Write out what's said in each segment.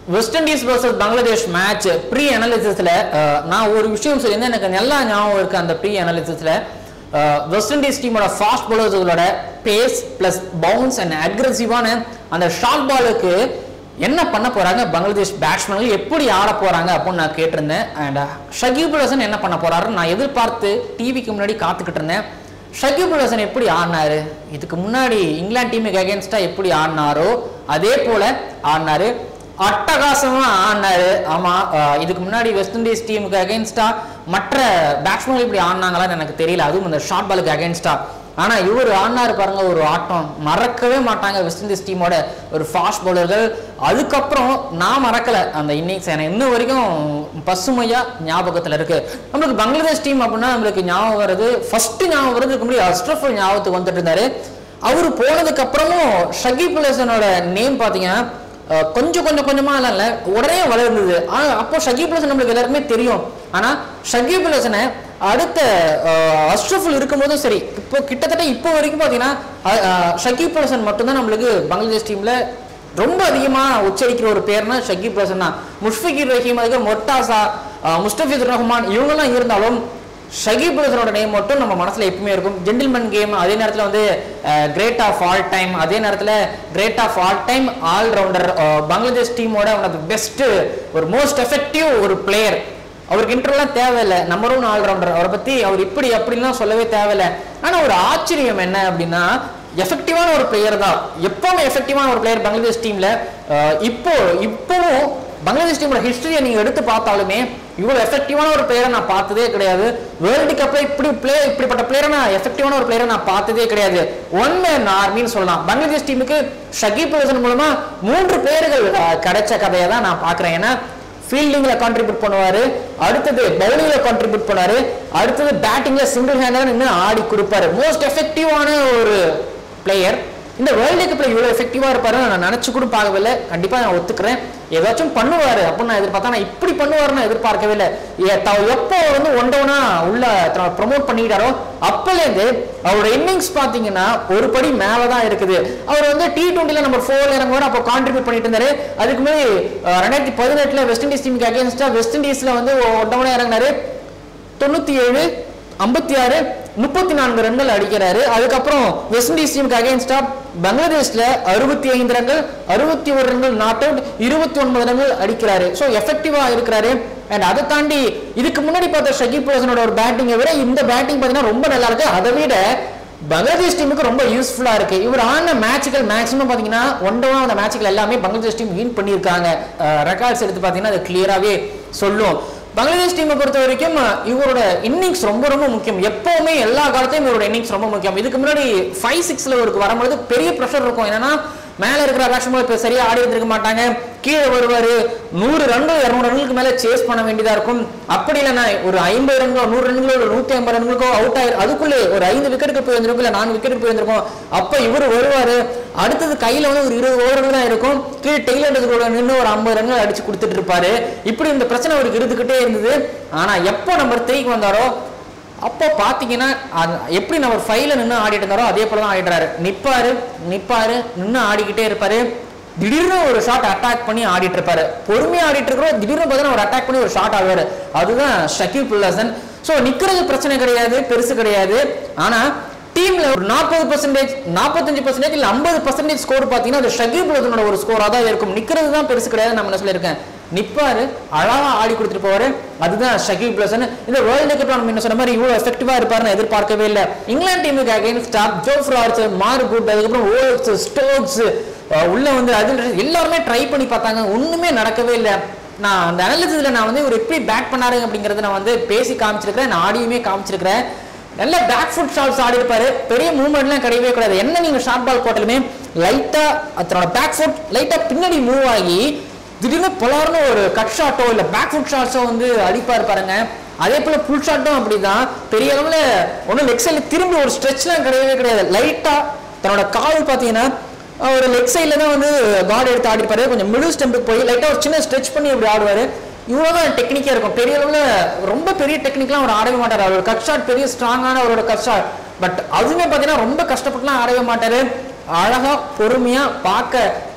west Indies versus Bangladesh match pre அனாலிசிஸ்ல நான் ஒரு விஷயம் சொல்லியிருந்தேன் எனக்கு நல்லா ஞாபகம் இருக்கு அந்த ப்ரீ அனாலிசிஸ்ல வெஸ்ட் இண்டீஸ் டீமோட ஃபாஸ்ட் பவுலர்ஸோட பேஸ் பிளஸ் பவுன்ஸ் அண்ட் அக்ரெசிவான அந்த ஷார்ட் பாலுக்கு என்ன பண்ண போறாங்க பங்களாதேஷ் பேட்ஸ்மேன்கள் எப்படி ஆட போறாங்க அப்படின்னு நான் கேட்டிருந்தேன் அண்ட் ஷகீப் ஹசன் என்ன பண்ண போறாருன்னு நான் எதிர்பார்த்து டிவிக்கு முன்னாடி காத்துக்கிட்டு இருந்தேன் ஷகீப் ஹசன் எப்படி ஆடினாரு இதுக்கு முன்னாடி இங்கிலாந்து டீமுக்கு அகேன்ஸ்டா எப்படி ஆடினாரோ அதே போல ஆடினாரு அட்டகாசமா ஆடினாரு ஆமா அஹ் இதுக்கு முன்னாடி வெஸ்ட் இண்டீஸ் டீமுக்கு அகேன்ஸ்டா மற்ற பேட்ஸ்மேன் இப்படி ஆடினாங்களான்னு எனக்கு தெரியல அதுவும் இந்த ஷார்ட் பாலுக்கு அகேன்ஸ்டா ஆனா இவர் ஆடினாரு பாருங்க ஒரு ஆட்டம் மறக்கவே மாட்டாங்க வெஸ்ட் இண்டீஸ் டீமோட ஒரு ஃபாஸ்ட் பவுலர்கள் அதுக்கப்புறம் நான் மறக்கல அந்த இன்னிங்ஸ் எனக்கு இன்ன வரைக்கும் பசுமையா ஞாபகத்துல இருக்கு நம்மளுக்கு பங்களாதேஷ் டீம் அப்படின்னா நம்மளுக்கு ஞாபகம் வருது ஃபர்ஸ்ட் ஞாபகம் வருதுக்கு முன்னாடி அஸ்ட்ரஃபுல் ஞாபகத்துக்கு வந்துட்டு இருந்தாரு அவர் போனதுக்கு அப்புறமும் ஷகீப் ஹசனோட நேம் பாத்தீங்கன்னா அஹ் கொஞ்சம் கொஞ்சம் கொஞ்சமா எல்லாம் இல்ல உடனே வளர்ந்தது ஆனா அப்போ ஷகீப் ஹசன் நம்மளுக்கு எல்லாருக்குமே தெரியும் ஆனா ஷகீப் ஹசனை அடுத்த அஹ், அஷ்ரஃபுல் இருக்கும்போதும் சரி இப்போ கிட்டத்தட்ட இப்போ வரைக்கும் பாத்தீங்கன்னா அஹ், அஹ், ஷகீப் ஹசன் மட்டும்தான் நம்மளுக்கு பங்களாதேஷ் டீம்ல ரொம்ப அதிகமா உச்சரிக்கிற ஒரு பேர்னா ஷகீப் ஹசன் தான் முஷ்ஃபிகிர் ரஹீம் அதுக்கு மொர்டாசா அஹ், முஸ்தபிதுர் ரஹ்மான் இவங்கெல்லாம் இருந்தாலும் ஷகீப் ஹசனோட நேம் மட்டும் நம்ம மனசுல எப்பவுமே இருக்கும் ஜென்டில்மேன் கேம் அதே நேரத்துல வந்து கிரேட் ஆஃப் ஆல் டைம் அதே நேரத்துல great of all time all rounder Bangladesh டீமோட ஒன் ஆஃப் பெஸ்ட் ஒரு மோஸ்ட் எஃபெக்டிவ் ஒரு பிளேயர் அவருக்கு இன்டர்லாம் தேவையில்லை நம்பர் ஒன் ஆல்ரவுண்டர் அவரை பத்தி அவர் இப்படி அப்படின்லாம் சொல்லவே தேவையில்லை ஆனா ஒரு ஆச்சரியம் என்ன அப்படின்னா எஃபெக்டிவான ஒரு பிளேயர் தான் எப்பவுமே எஃபெக்டிவான ஒரு பிளேயர் பங்களாதேஷ் டீம்ல இப்போ இப்போவும் பங்களாதேஷ் டீமோட ஹிஸ்டரியை நீங்க எடுத்து பார்த்தாலுமே இவ்வளவு எஃபெக்டிவான ஒரு பிளேயரை நான் பார்த்ததே கிடையாது வேர்ல்டு கப்ல இப்படி பிளே இப்படிப்பட்ட பிளேயரை நான் எஃபெக்டிவான ஒரு பிளேயரை நான் பார்த்ததே கிடையாது ஒன் மேன் ஆர்மின்னு சொல்லலாம் பங்களாதேஷ் டீமுக்கு ஷகீப் ஹசன் மூலமா மூன்று பேர்கள் அஹ், கிடைச்ச கதையை தான் நான் பார்க்கிறேன் ஏன்னா ஃபீல்டிங்ல கான்ட்ரிபியூட் பண்ணுவாரு அடுத்தது பவுலிங்ல கான்ட்ரிபியூட் பண்ணாரு அடுத்தது பேட்டிங்ல சிங்கிள் ஹேண்டர் நின்று ஆடி கொடுப்பாரு மோஸ்ட் எஃபெக்டிவான ஒரு பிளேயர் இந்த வேர்ல்டு கப்ல இவ்வளவு எஃபெக்டிவா இருப்பாரு நான் நினைச்சு கூட பார்க்கவில்லை கண்டிப்பா நான் ஒத்துக்கிறேன் ஏதாச்சும் பண்ணுவாரு அப்படின்னு நான் எதிர்பார்த்தா நான் இப்படி பண்ணுவாருன்னு நான் எதிர்பார்க்கவே இல்லை ஏ- த- எப்போ வந்து ஒன் டவுனா உள்ள ப்ரமோட் பண்ணிட்டாரோ அப்பலேருந்து அவரோட இன்னிங்ஸ் பாத்தீங்கன்னா ஒரு படி மேலதான் இருக்குது அவர் வந்து டி டுவெண்ட்டில நம்பர் ஃபோர்ல இறங்குவார் அப்போ கான்ட்ரிபியூட் பண்ணிட்டு இருந்தாரு அதுக்கு முன்னாடி அஹ், ரெண்டாயிரத்தி பதினெட்டுல வெஸ்ட் இண்டீஸ் டீமுக்கு அகேன்ஸ்டா வெஸ்ட் இண்டீஸ்ல வந்து ஒன் டவுனா இறங்கினாரு தொண்ணூத்தி ஏழு ஐம்பத்தி ஆறு முப்பத்தி நான்கு ரன்கள் அடிக்கிறாரு அதுக்கப்புறம் வெஸ்ட் இண்டீஸ் டீமுக்கு அகைன்ஸ்டா பங்களாதேஷ்ல அறுபத்தி ஐந்து ரன்கள் அறுபத்தி ஒரு ரன்கள் நாட் அவுட் இருபத்தி ஒன்பது ரன்கள் அடிக்கிறாரு ஸோ எஃபெக்டிவா இருக்கிறாரு அண்ட் அதை தாண்டி இதுக்கு முன்னாடி பார்த்த ஷகீப் ஹசனோட ஒரு பேட்டிங்கை விட இந்த பேட்டிங் பார்த்தீங்கன்னா ரொம்ப நல்லா இருக்கு அதை விட பங்களாதேஷ் டீமுக்கு ரொம்ப யூஸ்ஃபுல்லா இருக்கு இவர் ஆன மேட்சுகள் மேக்ஸிமம் பாத்தீங்கன்னா ஒன் டவுன் அந்த மேட்சுகள் எல்லாமே பங்களாதேஷ் டீம் வின் பண்ணியிருக்காங்க ரெக்கார்ட்ஸ் எடுத்து பாத்தீங்கன்னா அது கிளியராகவே சொல்லும் பங்களாதேஷ் டீமை பொறுத்த வரைக்கும் அஹ், இவரோட இன்னிங்ஸ் ரொம்ப ரொம்ப முக்கியம் எப்பவுமே எல்லா காலத்தையும் இவரோட இன்னிங்ஸ் ரொம்ப முக்கியம் இதுக்கு முன்னாடி ஃபைவ் சிக்ஸ்ல இவருக்கு வரும்போது பெரிய ப்ரெஷர் இருக்கும் என்னன்னா மேல இருக்கிற பேட்ஸ்மேன் இப்ப சரியா ஆடி இருந்திருக்க மாட்டாங்க கீழே வருவாரு நூறு ரன்கள் இருநூறு ரன்களுக்கு மேல சேஸ் பண்ண வேண்டியதா இருக்கும் அப்படி இல்லைன்னா ஒரு ஐம்பது ரன்களோ நூறு ரன்களோ ஒரு நூத்தி ஐம்பது ரன்களுக்கோ அவுட் ஆயிரு அதுக்குள்ளே ஒரு ஐந்து விக்கெட்டுக்கு போய் வந்திருக்கும் இல்ல நான்கு விக்கெட்டுக்கு போய் வந்திருக்கும் அப்ப இவர் வருவாரு அடுத்தது கையில வந்து ஒரு இருபது ஓவர்கள் தான் இருக்கும் கீழே டெய்லர் கூட நின்று ஒரு ஐம்பது ரன்கள் அடிச்சு கொடுத்துட்டு இருப்பாரு இப்படி இந்த பிரச்சனை அவருக்கு இருந்துகிட்டே இருந்தது ஆனா எப்போ நம்பர் த்ரீக்கு வந்தாரோ அப்போ பாத்தீங்கன்னா அது எப்படி நம்பர் ஃபைவ்ல நின்று ஆடிட்டு இருந்தாரோ அதே போல தான் ஆடிடுறாரு நிப்பாரு நிப்பாரு நின்று ஆடிக்கிட்டே இருப்பாரு திடீர்னு ஒரு ஷாட் அட்டாக் பண்ணி ஆடிட்டு இருப்பாரு பொறுமையா ஆடிட்டு இருக்கிறோம் திடீர்னு பார்த்தீங்கன்னா ஒரு அட்டாக் பண்ணி ஒரு ஷாட் ஆடுவாரு அதுதான் ஷக்கீப் ஹசன் ஸோ நிக்கிறது பிரச்சனை கிடையாது பெருசு கிடையாது ஆனா டீம்ல ஒரு நாற்பது பர்சன்டேஜ் நாற்பத்தஞ்சு பர்சன்டேஜ் இல்ல ஐம்பது பர்சன்டேஜ் ஸ்கோர் பாத்தீங்கன்னா அது ஷகீப் ஹசனோட ஒரு ஸ்கோரா தான் இருக்கும் நிக்கிறது தான் பெருசு கிடையாது நம்ம என்ன சொல்லியிருக்கேன் நிப்பாரு அழகா ஆடி கொடுத்துட்டு போவாரு அதுதான் ஷகீப் ஹசன் இந்த வேர்ல்டு கப்ல நம்ம என்ன சொன்ன மாதிரி இவ்வளவு எஃபெக்டிவா இருப்பாருன்னு எதிர்பார்க்கவே இல்லை இங்கிலாந்து டீமுக்கு அகைன்ஸ்டா ஜோஃப் ரார்ட்ஸ் மார்குட் அதுக்கப்புறம் ஓல்ஸ் ஸ்டோக்ஸ் உள்ள வந்து அது எல்லாருமே ட்ரை பண்ணி பார்த்தாங்க ஒண்ணுமே நடக்கவே இல்லை நான் அந்த அனாலிசிஸ்ல நான் வந்து இவர் எப்படி பேட் பண்ணாரு அப்படிங்கறத நான் வந்து பேசி காமிச்சிருக்கிறேன் நான் ஆடியுமே காமிச்சிருக்கிறேன் நல்ல பேக் ஃபுட் ஷாட்ஸ் ஆடி இருப்பாரு பெரிய மூவ்மெண்ட்லாம் கிடையவே கிடையாது என்ன நீங்க ஷார்ட் பால் போட்டாலுமே லைட்டா அதனோட பேக் ஃபுட் லைட்டா பின்னாடி மூவ் ஆகி திடீர்னு பொலார்னு ஒரு கட் ஷாட்டோ இல்ல பேக் ஃபுட் ஷாட்ஸோ வந்து அடிப்பாரு பாருங்க அதே போல புல் ஷாட்டும் அப்படிதான் பெரிய அளவுல ஒன்றும் லெக் சைடில் திரும்பி ஒரு ஸ்ட்ரெச்லாம் கிடையவே கிடையாது லைட்டா தன்னோட கால் பார்த்தீங்கன்னா ஒரு லெக் சைடில் தான் வந்து கார்டு எடுத்து ஆடிப்பாரு கொஞ்சம் மிடில் ஸ்டெம்புக்கு போய் லைட்டாக ஒரு சின்ன ஸ்ட்ரெச் பண்ணி இப்படி ஆடுவார் இவ்வளோதான் டெக்னிக்காக இருக்கும் பெரிய அளவில் ரொம்ப பெரிய டெக்னிக்லாம் அவர் ஆடவே மாட்டார் அவரோட கட் ஷாட் பெரிய ஸ்ட்ராங்கான அவரோட கட் ஷாட் பட் அதுவுமே பார்த்தீங்கன்னா ரொம்ப கஷ்டப்பட்டுலாம் ஆடவே மாட்டார் அழகா பொறுமையா பார்க்க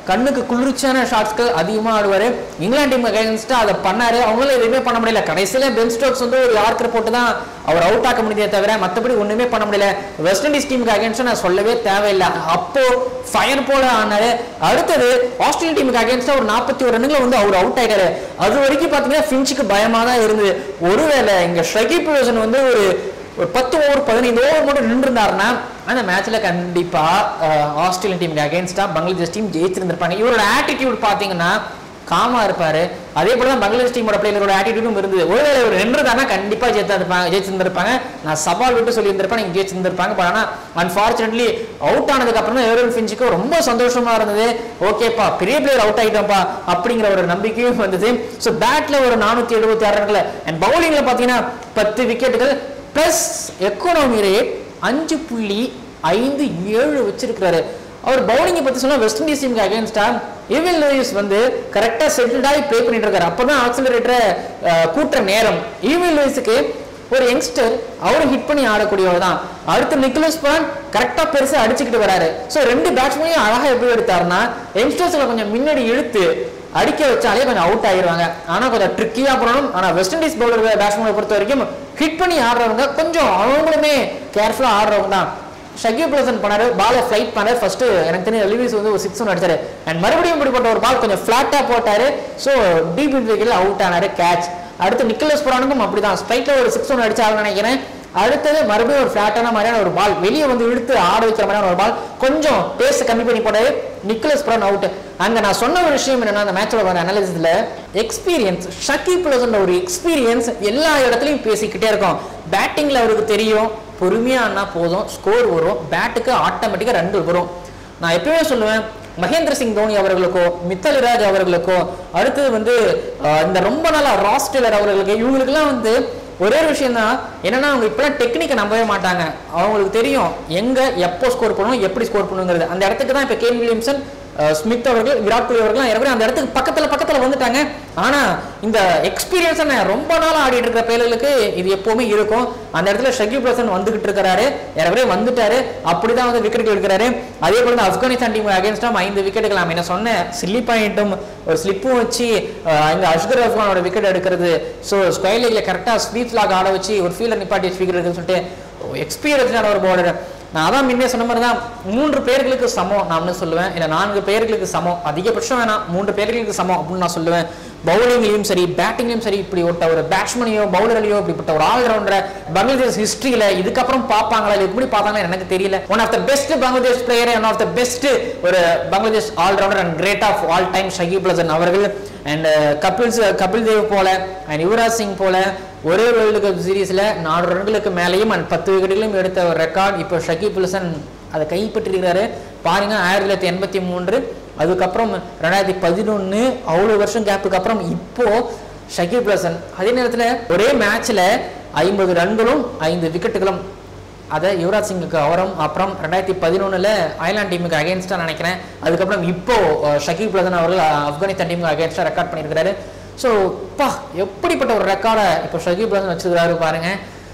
கண்ணுக்கு குளிர்ச்சியான ஷாட்ஸ்கள் அதிகமாக ஆடுவார் இங்கிலாந்து டீம் அகைன்ஸ்டாக அதை பண்ணாரு அவங்களால எதுவுமே பண்ண முடியல கடைசியில் பென் ஸ்டோக்ஸ் வந்து ஒரு யார்க்கர் போட்டு தான் அவர் அவுட் ஆக்க முடியுதே தவிர மற்றபடி ஒன்றுமே பண்ண முடியல வெஸ்ட் இண்டீஸ் டீமுக்கு அகைன்ஸ்டாக நான் சொல்லவே தேவையில்லை அப்போ ஃபயர் போல ஆனாரு அடுத்தது ஆஸ்திரேலியா டீமுக்கு அகைன்ஸ்டாக ஒரு நாற்பத்தி ஒரு ரன்னுங்களை வந்து அவர் அவுட் ஆயிட்டாரு அது வரைக்கும் பார்த்தீங்கன்னா ஃபின்ச்சுக்கு பயமாக தான் இருந்தது ஒருவேளை இங்கே ஷகிப் ரோசன் வந்து ஒரு ஒரு பத்து ஓவர் பதினைந்து ஓவர் மட்டும் நின்றுருந்தாருன்னா அந்த மேட்ச்ல கண்டிப்பா அஹ், ஆஸ்திரேலியன் டீமுக்கு அகைன்ஸ்டா பங்களாதேஷ் டீம் ஜெயிச்சிருந்திருப்பாங்க இவரோட ஆட்டிடியூட் பாத்தீங்கன்னா காமா இருப்பாரு அதே போல தான் பங்களாதேஷ் டீமோட பிளேயரோட ஆட்டிடியூடும் இருந்தது ஒருவேளை ஒரு நின்றுதானா கண்டிப்பா ஜெயித்திருப்பாங்க ஜெயிச்சிருந்திருப்பாங்க நான் சவால் விட்டு சொல்லியிருந்திருப்பேன் நீங்க ஜெயிச்சிருந்திருப்பாங்க பட் ஆனா அன்பார்ச்சுனேட்லி அவுட் ஆனதுக்கு அப்புறம் தான் ஏரோல் ஃபின்ச்சுக்கு ரொம்ப சந்தோஷமா இருந்தது ஓகேப்பா பெரிய பிளேயர் அவுட் ஆகிட்டோம்ப்பா அப்படிங்கிற ஒரு நம்பிக்கையும் வந்தது ஸோ பேட்ல ஒரு நானூத்தி எழுபத்தி ஆறு ரன்கள் அண்ட் பவுலிங்ல பாத்தீங்கன்னா பத்து விக்கெட்டுகள் பிளஸ் எக்கனாமி ரேட் அஞ்சு புள்ளி ஐந்து ஏழு வச்சிருக்கிறாரு அவர் பவுலிங்கை பத்தி சொன்னா வெஸ்ட் இண்டீஸ் டீமுக்கு அகைன்ஸ்டா இவன் லூயிஸ் வந்து கரெக்டா செட்டில்டாகி ப்ளே பண்ணிட்டு இருக்காரு அப்பதான் ஆக்சிலரேட்டரை கூட்டுற நேரம் ஈவன் லூயிஸுக்கு ஒரு யங்ஸ்டர் அவரும் ஹிட் பண்ணி ஆடக்கூடியவர் தான் அடுத்து நிக்கலஸ் பான் கரெக்டா பெருசா அடிச்சுக்கிட்டு வராரு ஸோ ரெண்டு பேட்ஸ்மேனையும் அழகா எப்படி எடுத்தாருன்னா யங்ஸ்டர்ஸ்ல கொஞ்சம் முன்னாடி இழுத்து அடிக்க வச்சாலே கொஞ்சம் அவுட் ஆயிருவாங்க ஆனா கொஞ்சம் ட்ரிக்கியா பண்ணணும் ஆனா வெஸ்ட் இண்டீஸ் பவுலர் பேட்ஸ்மேனை பொறுத்த வரைக்கும் ஹிட் பண்ணி ஆடுறவங்க கொஞ்சம் அவங்களுமே கேர்ஃபுல்லா ஆடுறவங்க தான் ஷகிப் ஹசன் பண்ணாரு பாலை ஃபிளைட் பண்ணாரு ஃபர்ஸ்ட் எனக்கு தெரிஞ்ச லிவிஸ் வந்து ஒரு சிக்ஸ் ஒன்று அடிச்சாரு அண்ட் மறுபடியும் இப்படிப்பட்ட ஒரு பால் கொஞ்சம் ஃபிளாட்டா போட்டாரு ஸோ டீப் விக்கெட்ல அவுட் ஆனாரு கேட்ச் அடுத்து நிக்கலஸ் புரானுக்கும் அப்படிதான் ஸ்ட்ரைட்ல ஒரு சிக்ஸ் ஒன்று அடிச்சாருன்னு நினைக்கிறேன் அடுத்தது மறுபடியும் ஒரு ஃபிளாட்டான மாதிரியான ஒரு பால் வெளியே வந்து இழுத்து ஆட வைக்கிற மாதிரியான ஒரு பால் கொஞ்சம் பேச கம்மி பண்ணி போட்டாரு நிக்கலஸ் புரான் அவுட் அங்க நான் சொன்ன ஒரு விஷயம் என்னன்னா அந்த மேட்சோட வர அனாலிசிஸ்ல எக்ஸ்பீரியன்ஸ் ஷக்கீப் ஹசன் ஒரு எக்ஸ்பீரியன்ஸ் எல்லா இடத்துலையும் பேசிக்கிட்டே இருக்கும் பேட்டிங்ல அவருக்கு தெரியும் பொறுமையா ஆனா போதும் ஸ்கோர் வரும் பேட்டுக்கு ஆட்டோமேட்டிக்கா ரன் வரும் நான் எப்பயுமே சொல்லுவேன் மகேந்திர சிங் தோனி அவர்களுக்கோ மித்தல் ராஜ் அவர்களுக்கோ அடுத்தது வந்து அஹ், இந்த ரொம்ப நாளா ராஸ் டெய்லர் அவர்களுக்கு இவங்களுக்குலாம் வந்து ஒரே ஒரு விஷயம் தான் என்னன்னா அவங்க இப்பெல்லாம் டெக்னிக்கை நம்பவே மாட்டாங்க அவங்களுக்கு தெரியும் எங்க எப்போ ஸ்கோர் பண்ணணும் எப்படி ஸ்கோர் பண்ணணுங்கிறது அந்த இடத்துக்கு தான் இப்போ கேன் வில்லியம்சன் அஹ், ஸ்மித் அவர்கள் விராட் கோலி அவர்கள் ஏற்கனவே அந்த இடத்துக்கு பக்கத்துல பக்கத்துல வந்துட்டாங்க ஆனா இந்த எக்ஸ்பீரியன்ஸ் ரொம்ப நாள் ஆடிட்டு இருக்கிற பிள்ளைகளுக்கு இது எப்பவுமே இருக்கும் அந்த இடத்துல ஷகிப் ஹசன் வந்துகிட்டு இருக்கிறாரு ஏற்கனவே வந்துட்டாரு அப்படிதான் வந்து விக்கெட் எடுக்கிறாரு அதே போல தான் ஆப்கானிஸ்தான் டீம் அகேன்ஸ்டாம் ஐந்து விக்கெட்டுகள் நான் என்ன சொன்னேன் ஸ்லிப் பாயிண்ட்டும் ஒரு ஸ்லிப்பும் வச்சு அஹ், இந்த அஷ்கர் அஃப்கானோட விக்கெட் எடுக்கிறது ஸோ ஸ்கொயர் லீக்ல கரெக்டாக ஸ்வீட் ஃபிளாக் ஆட வச்சு ஒரு ஃபீல்டர் நிப்பாட்டி வச்சு விக்கெட் எடுக்குன்னு சொல்லிட்டு எக்ஸ்பீரியன்ஸான ஒரு பவுலர் நான் அதான் முன்னே சொன்ன மாதிரி தான் மூன்று பேர்களுக்கு சமம் நான் வந்து சொல்லுவேன் இல்லை நான்கு பேர்களுக்கு சமம் அதிகபட்சம் வேணாம் மூன்று பேர்களுக்கு சமம் அப்படின்னு நான் சொல்லுவேன் பவுலிங்லையும் சரி பேட்டிங்லையும் சரி இப்படி ஒட்ட ஒரு பேட்ஸ்மனையோ பவுலர்லையோ இப்படிப்பட்ட ஒரு ஆல்ரவுண்டரை பங்களாதேஷ் ஹிஸ்டரியில இதுக்கப்புறம் பார்ப்பாங்களா இல்லை எப்படி பார்த்தாங்களா எனக்கு தெரியல one of the best Bangladesh player one of the best ஒரு Bangladesh all rounder and great of all time Shakib Hasan அவர்கள் அண்ட் கபில் ச- கபில் தேவ் போல அண்ட் யுவராஜ் சிங் போல ஒரே வேர்ல்டு கப் சீரீஸ்ல நாலு ரன்களுக்கு மேலேயும் அண்ட் பத்து விக்கெட்டுகளையும் எடுத்த ஒரு ரெக்கார்ட் இப்போ ஷகீப் ஹசன் அதை கைப்பற்றிருக்கிறாரு பாருங்க ஆயிரத்தி தொள்ளாயிரத்தி எண்பத்தி மூன்று அதுக்கப்புறம் ரெண்டாயிரத்தி பதினொன்று அவ்வளோ வருஷம் கேப்புக்கு அப்புறம் இப்போ ஷகீப் ஹசன் அதே நேரத்தில் ஒரே மேட்ச்ல ஐம்பது ரன்களும் ஐந்து விக்கெட்டுகளும் அதை யுவராஜ் சிங்குக்கு அவரும் அப்புறம் ரெண்டாயிரத்தி பதினொன்றில் அயர்லாந்து டீமுக்கு அகேன்ஸ்டாக நினைக்கிறேன் அதுக்கப்புறம் இப்போ அஹ், ஷகீப் ஹசன் அவர்கள் அஹ், ஆப்கானிஸ்தான் டீமுக்கு அகேன்ஸ்டாக ரெக்கார்ட் பண்ணியிருக்கிறாரு ஸோ பா எப்படிப்பட்ட ஒரு ரெக்கார்டை இப்போ ஷகீப் ஹசன் வச்சிருக்காரு பாருங்க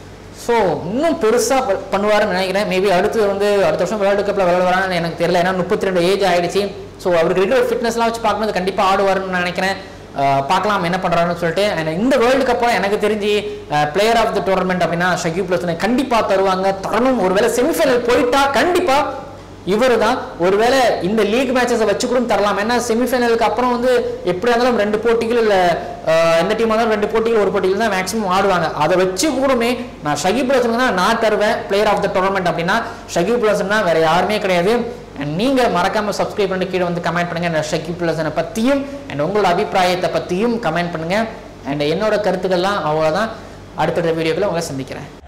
ஸோ இன்னும் பெருசாக பண்ணுவாருன்னு நினைக்கிறேன் மேபி அடுத்து வந்து அடுத்த வருஷம் வேர்ல்டு கப்பில் விளையாடுவாரான்னு எனக்கு தெரியல ஏன்னா முப்பத்தி ரெண்டு ஏஜ் ஆயிடுச்சு ஸோ அவருக்கு இருக்கிற ஃபிட்னஸ்லாம் வச்சு பார்க்கும்போது கண்டிப்பாக ஆடுவாருன்னு நினைக்கிறேன் அஹ் பார்க்கலாம் என்ன பண்ணுறாருன்னு சொல்லிட்டு and இந்த வேர்ல்டு கப்பில் எனக்கு தெரிஞ்சு பிளேயர் ஆஃப் த டோர்னமெண்ட் அப்படின்னா ஷகிப் ஹசனை கண்டிப்பாக தருவாங்க தரணும் ஒருவேளை செமிஃபைனல் போயிட்டா கண்டிப்பாக இவர் தான் ஒருவேளை இந்த லீக் மேட்சஸை வச்சு கூட தரலாம் ஏன்னா செமிஃபைனலுக்கு அப்புறம் வந்து எப்படியா இருந்தாலும் ரெண்டு போட்டிகள் இல்லை எந்த டீமாக இருந்தாலும் ரெண்டு போட்டிகள் ஒரு போட்டிகள் தான் மேக்ஸிமம் ஆடுவாங்க அதை வச்சு கூடமே நான் ஷகிப் ஹசனுக்கு தான் நான் தருவேன் பிளேயர் ஆஃப் த டோர்னமெண்ட் அப்படின்னா ஷகிப் ஹசன் தான் வேற யாருமே கிடையாது அண்ட் நீங்க மறக்காம சப்ஸ்கிரைப் பண்ணி கீழே வந்து கமெண்ட் பண்ணுங்க இந்த ஷகிப் ஹசனை பத்தியும் அண்ட் உங்களோட அபிப்பிராயத்தை பத்தியும் கமெண்ட் பண்ணுங்க அண்ட் என்னோட கருத்துக்கள்லாம் அவ்வளோதான் அடுத்தடுத்த வீடியோக்களை உங்களை சந்திக்கிறேன்